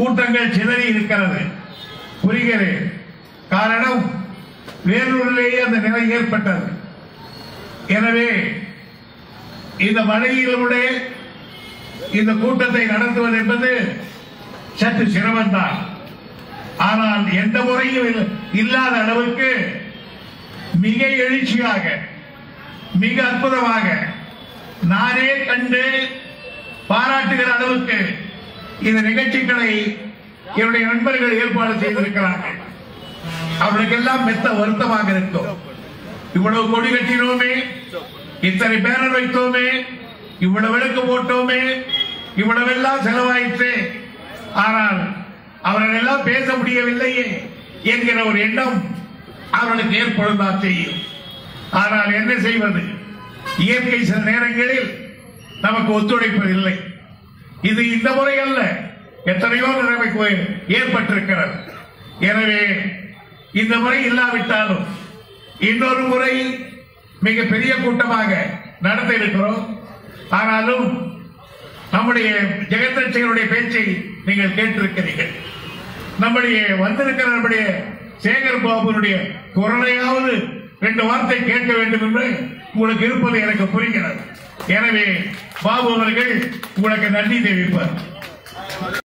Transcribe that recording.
கூட்டங்கள் சிதறி இருக்கிறது புரிகிறது காரணம் வேலூரிலேயே அந்த நிலை ஏற்பட்டது எனவே இந்த மழையிலுடைய இந்த கூட்டத்தை நடத்துவது என்பது சற்று சிரமம்தான் ஆனால் எந்த முறையும் இல்ல- இல்லாத அளவுக்கு மிக எழுச்சியாக மிக அற்புதமாக நானே கண்டு பாராட்டுகிற அளவுக்கு இந்த நிகழ்ச்சிகளை என்னுடைய நண்பர்கள் ஏற்பாடு செய்திருக்கிறார்கள் அவர்களுக்கெல்லாம் மெத்த வருத்தமாக இருக்கும் இவ்வளவு கொடி கட்டினோமே இத்தனை பேனர் வைத்தோமே இவ்வளவு விளக்கு போட்டோமே இவ்வளவெல்லாம் செலவாயிற்று ஆனால் அவர்கள் எல்லாம் பேச முடியவில்லையே என்கிற ஒரு எண்ணம் அவர்களுக்கு ஏற்படுத்தான் செய்யும் ஆனால் என்ன செய்வது இயற்கை சில நேரங்களில் நமக்கு ஒத்துழைப்பதில்லை இது இந்த முறை அல்ல எத்தனையோ நிலைமைக்கு ஏற்பட்டிருக்கிறது எனவே இந்த முறை இல்லாவிட்டாலும் இன்னொரு முறை மிக பெரிய கூட்டமாக நடத்த இருக்கிறோம் ஆனாலும் நம்முடைய ஜெகதட்சகனுடைய பேச்சை நீங்கள் கேட்டிருக்கிறீர்கள் நம்முடைய வந்திருக்கிற நம்முடைய சேகர் பாபுனுடைய குரலையாவது ரெண்டு வார்த்தை கேட்க வேண்டும் என்று உங்களுக்கு இருப்பது எனக்கு புரிகிறது எனவே பாபு அவர்கள் உங்களுக்கு நன்றி தெரிவிப்பார்